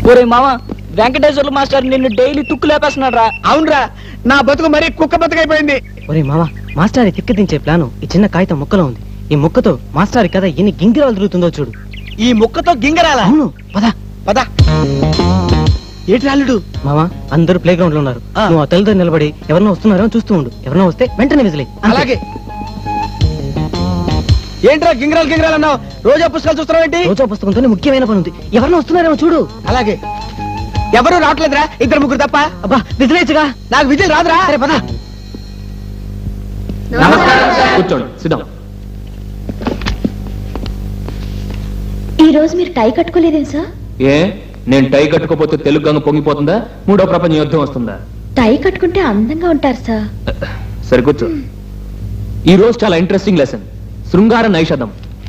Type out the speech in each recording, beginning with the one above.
ఒరే మామ వెంకటేశ్వర్లు మాస్టర్ నిన్ను డైలీ తుక్కు లేపేస్తున్నాడు రా అవునరా నా బతుకు మరీ కుక్క బతుకైపోయింది ఒరే మావా మాస్టారి తిక్కదించే ప్లాను ఈ చిన్న కాగితం ముక్కలో ఉంది ఈ ముక్కతో మాస్టారి కథ ఎన్ని గింగిరాలు తిరుగుతుందో చూడు ఈ ముక్కతో గింగరాలా అవును పద పద ఏటి రాలుడు మావా అందరూ ప్లే గ్రౌండ్ లో ఉన్నారు ఆ. నువ్వు ఆ తల్లితో నిలబడి ఎవరినో వస్తున్నారో చూస్తూ ఉండు ఎవరినో వస్తే వెంటనే విజిలే అలాగే ఏంట్రా గింగరాలు గింగరాలు అన్నావు రోజా పుస్తకాలు చూస్తున్నావు ఏంటి రోజా పుస్తకంతో ముఖ్యమైన పని ఉంది ఎవరినో వస్తున్నారేమో చూడు అలాగే ఎవరు రావట్లేదురా ఇద్దరు ముగ్గురు తప్ప అబ్బా విజిలేచ్చుగా నాకు విజయ్ రాదురా సరే పద కూర్చోండి సిద్ధం ఈ రోజు మీరు టై కట్టుకోలేదేం సార్ ఏ నేను టై కట్టుకోపోతే తెలుగు గంగ పొంగిపోతుందా మూడో ప్రపంచ యుద్ధం వస్తుందా టై కట్టుకుంటే అందంగా ఉంటారు సార్ సరే కూర్చో ఈ రోజు చాలా ఇంట్రెస్టింగ్ లెసన్ శృంగార నైషధం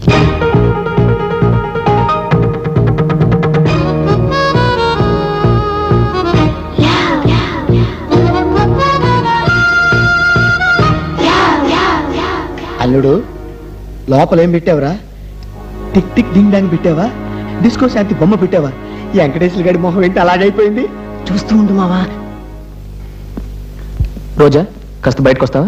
అల్లుడు లోపల ఏం పెట్టావురా టిక్ టిక్ డింగ్ డాంగ్ పెట్టావా డిస్కో శాంతి బొమ్మ పెట్టావా ఈ వెంకటేశ్వర గడి మొహం ఏంటి అలాగైపోయింది చూస్తూ ఉండు మావా రోజా కాస్త బయటకు వస్తావా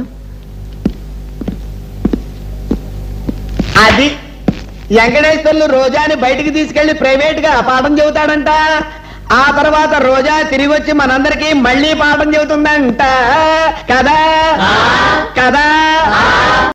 అది వెంకటేశ్వర్లు రోజాని బయటికి తీసుకెళ్లి ప్రైవేట్ గా పాఠం చెబుతాడంట ఆ తర్వాత రోజా తిరిగి వచ్చి మనందరికీ మళ్ళీ పాఠం చెబుతుందంట కదా కదా